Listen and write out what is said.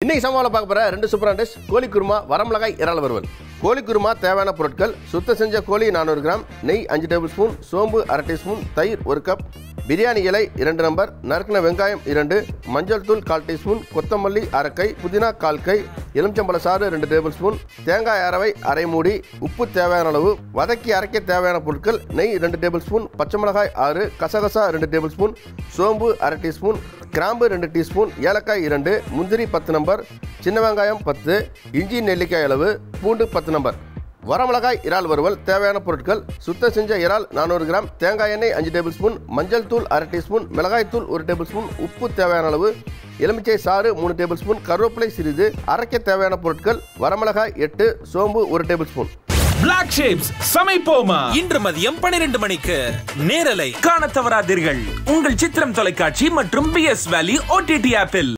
இன்னைக்கு சம்பவம் பார்க்க போற ரெண்டு சூப்பரான டிஷ் கோழி குருமா வரமிளகாய் இறால் வறுவல் கோழி குருமா தேவையான பொருட்கள் சுத்தம் செஞ்ச கோழி நானூறு கிராம் நெய் அஞ்சு டேபிள் ஸ்பூன் சோம்பு அரை டீஸ்பூன் தயிர் ஒரு கப் பிரியாணி இலை இரண்டு நம்பர் நறுக்கின வெங்காயம் இரண்டு மஞ்சள் தூள் கால் டீஸ்பூன் கொத்தமல்லி அரை கை புதினா கால் கை எலுமிச்சம்பழ சாறு ரெண்டு டேபிள் ஸ்பூன் தேங்காய் அரவை அரை மூடி உப்பு தேவையான அளவு வதக்கி அரைக்க தேவையான பொருட்கள் நெய் ரெண்டு டேபிள் ஸ்பூன் பச்சை மிளகாய் ஆறு கசகசா ரெண்டு டேபிள் ஸ்பூன் சோம்பு அரை டீஸ்பூன் கிராம்பு ரெண்டு டீஸ்பூன் ஏலக்காய் இரண்டு முந்திரி பத்து நம்பர் சின்ன வெங்காயம் பத்து இஞ்சி நெல்லிக்காய் அளவு பூண்டு பத்து நம்பர் வரமிளகாய் இறால் வறுவல் தேவையான பொருட்கள் சுத்தம் செஞ்ச இறால் நானூறு கிராம் தேங்காய் எண்ணெய் அஞ்சு டேபிள் ஸ்பூன் மஞ்சள் தூள் அரை டீஸ்பூன் மிளகாய் தூள் ஒரு டேபிள் ஸ்பூன் உப்பு தேவையான அளவு எலுமிச்சை சாறு மூணு டேபிள் ஸ்பூன் கருவேப்பிலை சிறிது அரைக்க தேவையான பொருட்கள் வரமிளகாய் எட்டு சோம்பு ஒரு டேபிள் ஸ்பூன் பிளாக் ஷேப்ஸ் சமைப்போமா இன்று மதியம் 12 மணிக்கு நேரலை காணத் தவறாதீர்கள் உங்கள் சித்திரம் தொலைக்காட்சி மற்றும் பி எஸ் வேலி ஓடிடி ஆப்பில்